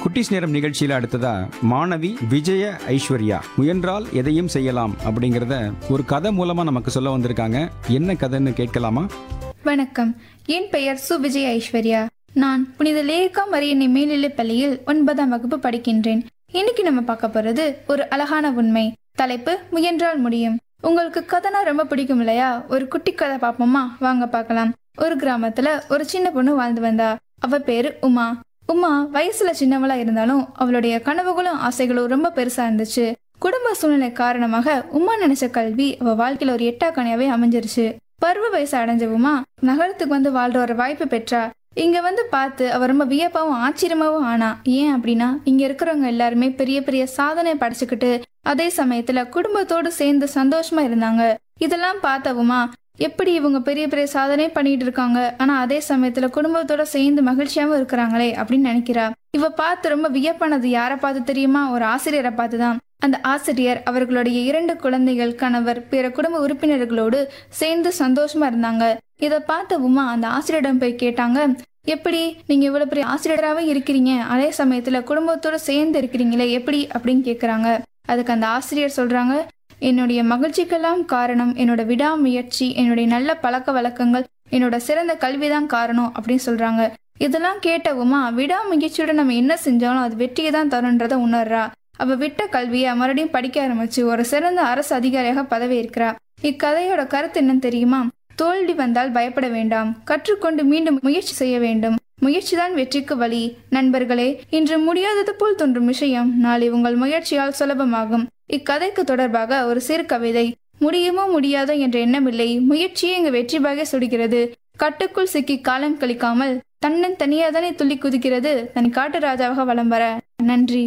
குட்டிஸ் நேரம் நிகழ்ச்சியில் அடுத்ததா மாணவி விஜய ஐஸ்வர்யா முயன்றால் எதையும் செய்யலாம் அப்படிங்கிறத ஒரு கதை மூலமா நமக்கு சொல்ல வந்திருக்காங்க என்ன கதைன்னு கேட்கலாமா வணக்கம் என் பெயர் சு விஜய் ஐஸ்வர்யா நான் புனித லேகா மரியன்னை மேல்நிலைப் பள்ளியில் ஒன்பதாம் வகுப்பு படிக்கின்றேன் இன்னைக்கு நம்ம பார்க்க போறது ஒரு அழகான உண்மை தலைப்பு முயன்றால் முடியும் உங்களுக்கு கதைனா ரொம்ப பிடிக்கும் இல்லையா ஒரு குட்டி கதை பார்ப்போமா வாங்க பார்க்கலாம் ஒரு கிராமத்துல ஒரு சின்ன பொண்ணு வாழ்ந்து வந்தா அவ பேரு உமா உமா வயசுல சின்னவளா இருந்தாலும் அவளுடைய கனவுகளும் ஆசைகளும் ரொம்ப பெருசா இருந்துச்சு குடும்ப சூழ்நிலை காரணமாக உமா நினைச்ச கல்வி அவ வாழ்க்கையில ஒரு எட்டாக்கணியாவே அமைஞ்சிருச்சு பருவ வயசு அடைஞ்ச உமா நகரத்துக்கு வந்து வாழ்ற ஒரு வாய்ப்பு பெற்றா இங்க வந்து பார்த்து அவ ரொம்ப வியப்பாவும் ஆச்சரியமாவும் ஆனா ஏன் அப்படின்னா இங்க இருக்கிறவங்க எல்லாருமே பெரிய பெரிய சாதனை படைச்சுக்கிட்டு அதே சமயத்துல குடும்பத்தோடு சேர்ந்து சந்தோஷமா இருந்தாங்க இதெல்லாம் பார்த்தவுமா எப்படி இவங்க பெரிய பெரிய சாதனை பண்ணிட்டு இருக்காங்க ஆனா அதே சமயத்துல குடும்பத்தோட சேர்ந்து மகிழ்ச்சியாவும் இருக்கிறாங்களே அப்படின்னு நினைக்கிறா இவ பார்த்து ரொம்ப வியப்பானது யாரை பார்த்து தெரியுமா ஒரு ஆசிரியரை பார்த்து தான் அந்த ஆசிரியர் அவர்களுடைய இரண்டு குழந்தைகள் கணவர் பிற குடும்ப உறுப்பினர்களோடு சேர்ந்து சந்தோஷமா இருந்தாங்க இதை பார்த்த உமா அந்த ஆசிரியரிடம் போய் கேட்டாங்க எப்படி நீங்க இவ்வளவு பெரிய ஆசிரியராகவே இருக்கிறீங்க அதே சமயத்துல குடும்பத்தோட சேர்ந்து இருக்கிறீங்களே எப்படி அப்படின்னு கேக்குறாங்க அதுக்கு அந்த ஆசிரியர் சொல்றாங்க என்னுடைய மகிழ்ச்சிக்கெல்லாம் காரணம் என்னோட விடாமுயற்சி என்னுடைய நல்ல பழக்க வழக்கங்கள் என்னோட சிறந்த கல்விதான் காரணம் அப்படின்னு சொல்றாங்க இதெல்லாம் கேட்ட உமா விடாமுயற்சியோட நம்ம என்ன செஞ்சாலும் அது வெற்றியை தான் தருன்றதை உணர்றா அவ விட்ட கல்வியை மறுபடியும் படிக்க ஆரம்பிச்சு ஒரு சிறந்த அரசு அதிகாரியாக பதவி இருக்கிறா இக்கதையோட கருத்து என்னன்னு தெரியுமா தோல்வி வந்தால் பயப்பட வேண்டாம் கற்றுக்கொண்டு மீண்டும் முயற்சி செய்ய வேண்டும் முயற்சிதான் வெற்றிக்கு வழி நண்பர்களே இன்று முடியாதது போல் தோன்றும் விஷயம் நாளை உங்கள் முயற்சியால் சுலபமாகும் இக்கதைக்கு தொடர்பாக ஒரு சிறு கவிதை முடியுமோ முடியாதோ என்ற எண்ணமில்லை முயற்சியே இங்கு வெற்றி பாக சுடுகிறது கட்டுக்குள் சிக்கி காலம் கழிக்காமல் தன்னன் தனியாதானே துள்ளி குதிக்கிறது தன் காட்டு ராஜாவாக வலம் வர நன்றி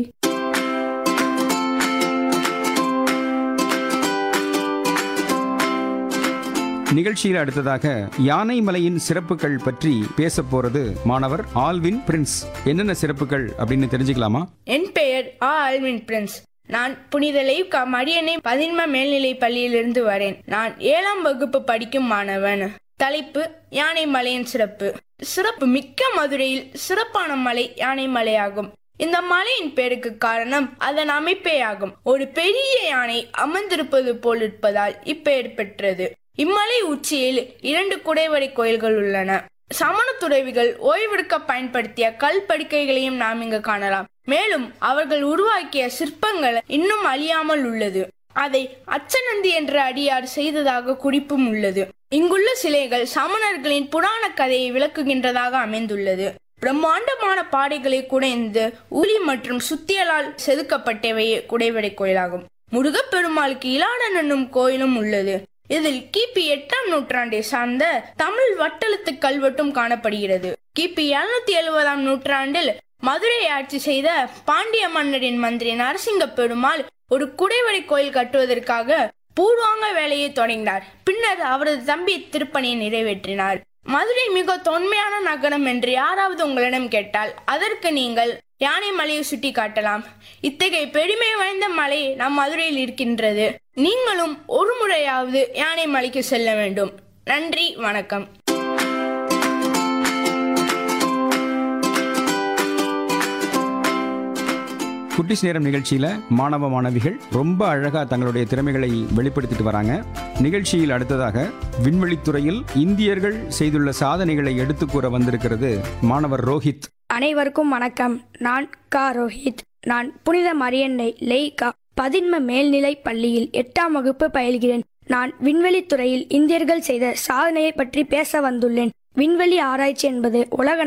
நிகழ்ச்சியில் அடுத்ததாக யானை மலையின் சிறப்புகள் பற்றி பேச போறது மாணவர் ஆல்வின் பிரின்ஸ் என்னென்ன சிறப்புகள் அப்படின்னு தெரிஞ்சுக்கலாமா என் பெயர் ஆ ஆல்வின் பிரின்ஸ் நான் புனித லைவ்கா மரியனை பதின்ம மேல்நிலை பள்ளியிலிருந்து வரேன் நான் ஏழாம் வகுப்பு படிக்கும் மாணவன் தலைப்பு யானை மலையின் சிறப்பு சிறப்பு மிக்க மதுரையில் சிறப்பான மலை யானை மலையாகும் இந்த மலையின் பேருக்கு காரணம் அதன் அமைப்பே ஆகும் ஒரு பெரிய யானை அமர்ந்திருப்பது போல் இருப்பதால் இப்பெயர் பெற்றது இம்மலை உச்சியில் இரண்டு குடைவரை கோயில்கள் உள்ளன சமண துறவிகள் ஓய்வெடுக்க பயன்படுத்திய கல் படுக்கைகளையும் நாம் இங்கு காணலாம் மேலும் அவர்கள் உருவாக்கிய சிற்பங்கள் இன்னும் அழியாமல் உள்ளது அதை அச்சநந்தி என்ற அடியார் செய்ததாக குறிப்பும் உள்ளது இங்குள்ள சிலைகள் சமணர்களின் புராண கதையை விளக்குகின்றதாக அமைந்துள்ளது பிரம்மாண்டமான பாடைகளை குடைந்து உளி மற்றும் சுத்தியலால் செதுக்கப்பட்டவையே குடைவரை கோயிலாகும் முருகப்பெருமாளுக்கு இலாடன் என்னும் கோயிலும் உள்ளது இதில் கிபி எட்டாம் நூற்றாண்டை சார்ந்த தமிழ் வட்டெழுத்து கல்வெட்டும் காணப்படுகிறது கிபி எழுநூத்தி எழுபதாம் நூற்றாண்டில் மதுரை ஆட்சி செய்த பாண்டிய மன்னரின் மந்திரி நரசிங்க பெருமாள் ஒரு குடைவரை கோயில் கட்டுவதற்காக பூர்வாங்க வேலையை தொடங்கினார் பின்னர் அவரது தம்பி திருப்பணியை நிறைவேற்றினார் மதுரை மிக தொன்மையான நகரம் என்று யாராவது உங்களிடம் கேட்டால் அதற்கு நீங்கள் யானை மலையை சுட்டி காட்டலாம் இத்தகைய பெருமை வாய்ந்த மலை நம் மதுரையில் இருக்கின்றது நீங்களும் ஒரு முறையாவது யானை மலைக்கு செல்ல வேண்டும் நன்றி வணக்கம் குட்டிஸ் நேரம் நிகழ்ச்சியில மாணவ மாணவிகள் ரொம்ப அழகா தங்களுடைய திறமைகளை வெளிப்படுத்திட்டு வராங்க நிகழ்ச்சியில் அடுத்ததாக விண்வெளித்துறையில் இந்தியர்கள் செய்துள்ள சாதனைகளை எடுத்து கூற வந்திருக்கிறது மாணவர் ரோஹித் அனைவருக்கும் வணக்கம் நான் கா ரோஹித் நான் புனித மரியன்னை லெய்கா பதின்ம மேல்நிலை பள்ளியில் எட்டாம் வகுப்பு பயில்கிறேன் நான் விண்வெளித் துறையில் இந்தியர்கள் செய்த சாதனையை பற்றி பேச வந்துள்ளேன் விண்வெளி ஆராய்ச்சி என்பது உலக